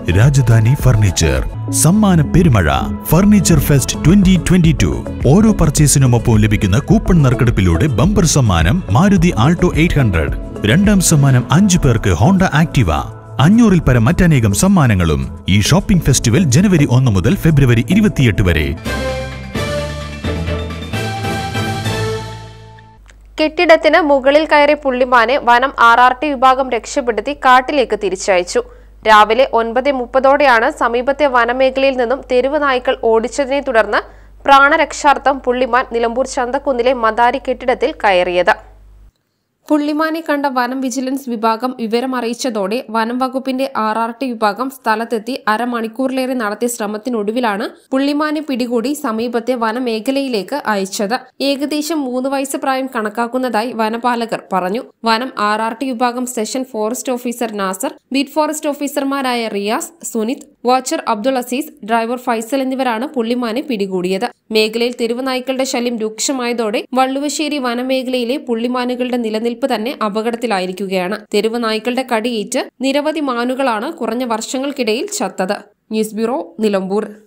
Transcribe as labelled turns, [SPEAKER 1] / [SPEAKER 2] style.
[SPEAKER 1] Rajdhani furniture സമ്മാന പെരുമഴ furniture fest twenty twenty two ഓരോ പർച്ചേസിനുമൊപ്പം ലഭിക്കുന്ന കൂപ്പൺ നറുക്കെടുപ്പിലൂടെ ബമ്പർ സമ്മാനം മാരുതി ആൾട്ടോ എയ്റ്റ് ഹൺഡ്രഡ് രണ്ടാം സമ്മാനം അഞ്ചു പേർക്ക് ഹോണ്ട ആക്ടിവ അഞ്ഞൂറിൽ പരം മറ്റനേകം സമ്മാനങ്ങളും ഈ ഷോപ്പിംഗ് ഫെസ്റ്റിവൽ ജനുവരി ഒന്ന് മുതൽ ഫെബ്രുവരി ഇരുപത്തിയെട്ട് വരെ
[SPEAKER 2] കെട്ടിടത്തിന് മുകളിൽ കയറി പുള്ളിമാനെ വനം ആർ ആർ ടി വിഭാഗം രക്ഷപ്പെടുത്തി കാട്ടിലേക്ക് തിരിച്ചയച്ചു രാവിലെ ഒൻപത് മുപ്പതോടെയാണ് സമീപത്തെ വനമേഖലയിൽ നിന്നും തെരുവ് നായ്ക്കൾ ഓടിച്ചതിനെ തുടർന്ന് പ്രാണരക്ഷാർത്ഥം പുള്ളിമാൻ നിലമ്പൂർ ചന്തക്കുന്നിലെ മദാരി കെട്ടിടത്തിൽ കയറിയത് പുള്ളിമാനെ കണ്ട വനം വിജിലൻസ് വിഭാഗം വിവരം അറിയിച്ചതോടെ വനം വകുപ്പിന്റെ ആർ ആർ ടി വിഭാഗം സ്ഥലത്തെത്തി അരമണിക്കൂറിലേറെ നടത്തിയ ശ്രമത്തിനൊടുവിലാണ് പുള്ളിമാനെ പിടികൂടി സമീപത്തെ വനമേഖലയിലേക്ക് അയച്ചത് ഏകദേശം മൂന്ന് വയസ്സ് പ്രായം കണക്കാക്കുന്നതായി വനപാലകർ പറഞ്ഞു വനം ആർ ആർ ടി വിഭാഗം section forest officer Nasar beat forest ഓഫീസർമാരായ റിയാസ് സുനിത് വാച്ചർ അബ്ദുൾ അസീസ് ഡ്രൈവർ ഫൈസൽ എന്നിവരാണ് പുള്ളിമാനെ പിടികൂടിയത് മേഖലയിൽ തെരുവ് നായ്ക്കളുടെ ശല്യം രൂക്ഷമായതോടെ വള്ളുവശ്ശേരി വനമേഖലയിലെ പുള്ളിമാനുകളുടെ നിലനിൽപ്പ് തന്നെ അപകടത്തിലായിരിക്കുകയാണ് തെരുവ് നായ്ക്കളുടെ കടിയേറ്റ് നിരവധി മാനുകളാണ് കുറഞ്ഞ വർഷങ്ങൾക്കിടയിൽ ചത്തത് ന്യൂസ് ബ്യൂറോ നിലമ്പൂർ